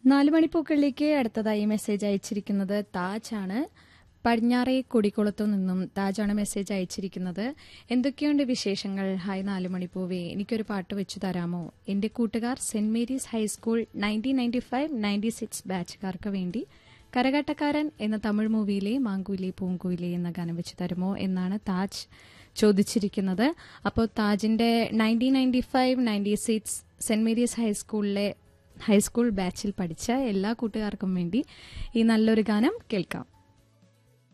നാല് മണിപ്പൂക്കളിലേക്ക് അടുത്തതായി മെസ്സേജ് അയച്ചിരിക്കുന്നത് താജ് ആണ് പടിഞ്ഞാറേ കൊടിക്കുളത്തു നിന്നും താജാണ് മെസ്സേജ് അയച്ചിരിക്കുന്നത് എന്തൊക്കെയുണ്ട് വിശേഷങ്ങൾ ഹായ് നാല് മണിപ്പൂവേ എനിക്കൊരു പാട്ട് വെച്ചു തരാമോ എന്റെ കൂട്ടുകാർ Saint Mary's high school nineteen ninety five ninety six ബാച്ചുകാർക്ക് വേണ്ടി കരകാട്ടക്കാരൻ എന്ന തമിഴ് മൂവിയിലെ മാങ്കൂലി പൂങ്കൂലി എന്ന ഗാനം വെച്ച് തരുമോ എന്നാണ് താജ് ചോദിച്ചിരിക്കുന്നത് അപ്പോൾ താജിന്റെ nineteen ninety five ninety six Saint Mary's ഹൈസ്കൂളിലെ ഹൈസ്കൂൾ ബാച്ചിൽ പഠിച്ച എല്ലാ കൂട്ടുകാർക്കും വേണ്ടി ഈ നല്ലൊരു ഗാനം കേൾക്കാം